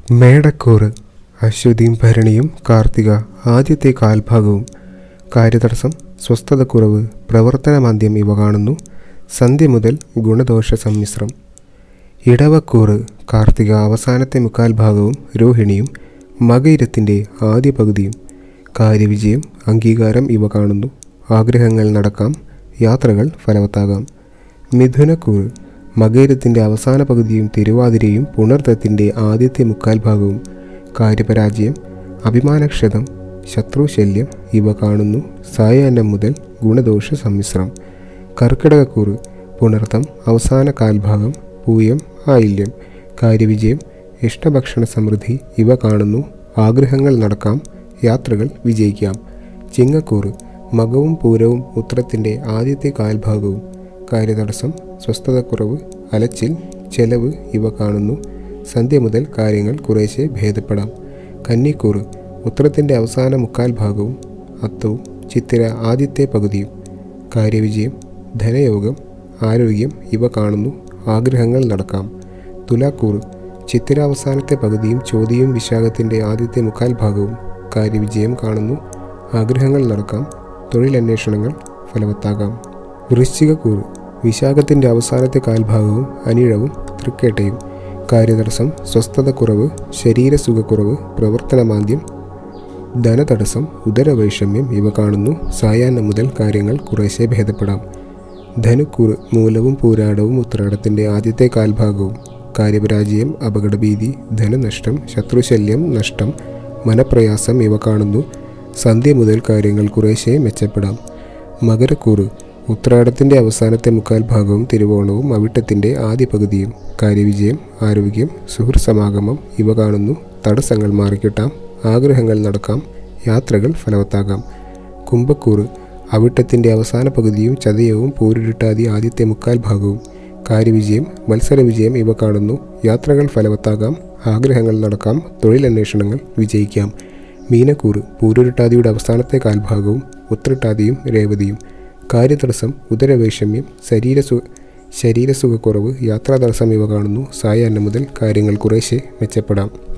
മേടക്കൂറ് അശ്വതിയും ഭരണിയും കാർത്തിക ആദ്യത്തെ കാൽഭാഗവും കാര്യതടസ്സം സ്വസ്ഥതക്കുറവ് പ്രവർത്തനമാന്ദ്യം ഇവ കാണുന്നു സന്ധ്യ മുതൽ ഗുണദോഷ സമ്മിശ്രം ഇടവക്കൂറ് കാർത്തിക അവസാനത്തെ മുക്കാൽ ഭാഗവും രോഹിണിയും മകയിരത്തിൻ്റെ ആദ്യ പകുതിയും കാര്യവിജയം അംഗീകാരം ഇവ കാണുന്നു ആഗ്രഹങ്ങൾ നടക്കാം യാത്രകൾ ഫലവത്താകാം മിഥുനക്കൂറ് മകയിരത്തിൻ്റെ അവസാന പകുതിയും തിരുവാതിരയും പുണർത്തത്തിൻ്റെ ആദ്യത്തെ മുക്കാൽ ഭാഗവും കാര്യപരാജയം അഭിമാനക്ഷതം ശത്രുശല്യം ഇവ കാണുന്നു സായാഹ്നം മുതൽ ഗുണദോഷ സമ്മിശ്രം കർക്കിടകക്കൂറ് പുണർത്തം അവസാന കാൽഭാഗം പൂയം ആയില്യം കാര്യവിജയം ഇഷ്ടഭക്ഷണ സമൃദ്ധി ഇവ കാണുന്നു ആഗ്രഹങ്ങൾ നടക്കാം യാത്രകൾ വിജയിക്കാം ചിങ്ങക്കൂറ് മകവും പൂരവും ഉത്രത്തിൻ്റെ ആദ്യത്തെ കാൽഭാഗവും കാര്യതടസ്സം സ്വസ്ഥതക്കുറവ് അലച്ചിൽ ചെലവ് ഇവ കാണുന്നു സന്ധ്യ മുതൽ കാര്യങ്ങൾ കുറേശ്ശെ ഭേദപ്പെടാം കന്നിക്കൂറ് ഉത്രത്തിൻ്റെ അവസാന മുക്കാൽ ഭാഗവും അത്തവും ചിത്തിര ആദ്യത്തെ പകുതിയും കാര്യവിജയം ധനയോഗം ആരോഗ്യം ഇവ കാണുന്നു ആഗ്രഹങ്ങൾ നടക്കാം തുലാക്കൂറ് ചിത്തിര അവസാനത്തെ പകുതിയും ചോദ്യവും വിശാഖത്തിൻ്റെ ആദ്യത്തെ മുക്കാൽ ഭാഗവും കാര്യവിജയം കാണുന്നു ആഗ്രഹങ്ങൾ നടക്കാം തൊഴിലന്വേഷണങ്ങൾ ഫലവത്താകാം വൃശ്ചികക്കൂറ് വിശാഖത്തിൻ്റെ അവസാനത്തെ കാൽഭാഗവും അനിഴവും തൃക്കേട്ടയും കാര്യതടസ്സം സ്വസ്ഥതക്കുറവ് ശരീരസുഖക്കുറവ് പ്രവർത്തനമാന്ദ്യം ധനതടസ്സം ഉദരവൈഷമ്യം ഇവ കാണുന്നു സായാഹ്നം മുതൽ കാര്യങ്ങൾ കുറേശ്ശെ ഭേദപ്പെടാം ധനുക്കൂറ് മൂലവും പൂരാടവും ഉത്രാടത്തിൻ്റെ ആദ്യത്തെ കാൽഭാഗവും കാര്യപരാജയം അപകടഭീതി ധനനഷ്ടം ശത്രുശല്യം നഷ്ടം മനപ്രയാസം ഇവ കാണുന്നു സന്ധ്യ മുതൽ കാര്യങ്ങൾ കുറേശ്ശെ മെച്ചപ്പെടാം മകരക്കൂറ് ഉത്രാടത്തിൻ്റെ അവസാനത്തെ മുക്കാൽ ഭാഗവും തിരുവോണവും അവിട്ടത്തിൻ്റെ ആദ്യ പകുതിയും കാര്യവിജയം ആരോഗ്യം സുഹൃത്ത് സമാഗമം ഇവ കാണുന്നു തടസ്സങ്ങൾ മാറിക്കിട്ടാം ആഗ്രഹങ്ങൾ നടക്കാം യാത്രകൾ ഫലവത്താകാം കുംഭക്കൂറ് അവിട്ടത്തിൻ്റെ അവസാന പകുതിയും ചതയവും പൂരിട്ടാതി ആദ്യത്തെ മുക്കാൽ ഭാഗവും കാര്യവിജയം മത്സരവിജയം ഇവ കാണുന്നു യാത്രകൾ ഫലവത്താകാം ആഗ്രഹങ്ങൾ നടക്കാം തൊഴിലന്വേഷണങ്ങൾ വിജയിക്കാം മീനക്കൂറ് പൂരുരുട്ടാതിയുടെ അവസാനത്തെ കാൽഭാഗവും ഉത്രട്ടാതിയും രേവതിയും കാര്യതടസ്സം ഉദരവൈഷമ്യം ശരീരസു ശരീരസുഖക്കുറവ് യാത്രാതടസ്സം ഇവ കാണുന്നു സായാഹ്നം മുതൽ കാര്യങ്ങൾ കുറേശ്ശെ മെച്ചപ്പെടാം